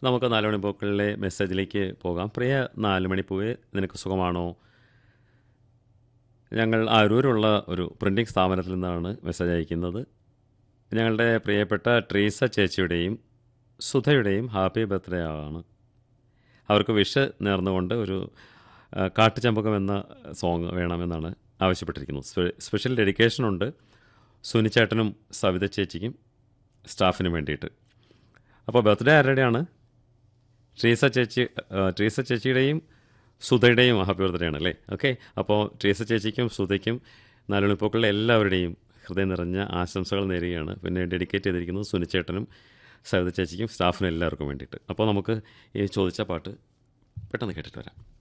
നമുക്ക് നാലുമണി പൂക്കളിലെ മെസ്സേജിലേക്ക് പോകാം പ്രിയ നാലുമണി പൂവെ നിനക്ക് സുഖമാണോ ഞങ്ങൾ അരൂരുള്ള ഒരു പ്രിൻറ്റിംഗ് സ്ഥാപനത്തിൽ നിന്നാണ് മെസ്സേജ് അയക്കുന്നത് ഞങ്ങളുടെ പ്രിയപ്പെട്ട ട്രീസ ചേച്ചിയുടെയും സുധയുടെയും ഹാപ്പി ബർത്ത്ഡേ ആണ് അവർക്ക് വിഷ് നേർന്നുകൊണ്ട് ഒരു ആ, കാട്ടുചമ്പകം എന്ന സോങ് വേണമെന്നാണ് ആവശ്യപ്പെട്ടിരിക്കുന്നത് സ്പെ- സ്പെഷ്യൽ ഡെഡിക്കേഷൻ ഉണ്ട് സുനിച്ചേട്ടനും സവിത ചേച്ചിക്കും സ്റ്റാഫിനും വേണ്ടിയിട്ട് അപ്പോൾ ബർത്ത്ഡേ ആരുടെയാണ് ട്രീസ ചേച്ചി ആ, ട്രീസ ചേച്ചിയുടെയും സുധയുടെയും ഹാപ്പി ബർത്ത്ഡേ ആണ് അല്ലേ ഓക്കെ അപ്പോൾ ട്രീസ ചേച്ചിക്കും സുധയ്ക്കും നാലുണിപ്പൂക്കളിലെ എല്ലാവരുടെയും ഹൃദയം നിറഞ്ഞ ആശംസകൾ നേരുകയാണ് പിന്നെ ഡെഡിക്കേറ്റ് ചെയ്തിരിക്കുന്നത് സുനിച്ചേട്ടനും സവിത ചേച്ചിക്കും സ്റ്റാഫിനും എല്ലാവർക്കും വേണ്ടിയിട്ട് അപ്പോൾ നമുക്ക് ഈ ചോദിച്ച പാട്ട് പെട്ടെന്ന് കേട്ടിട്ട് വരാം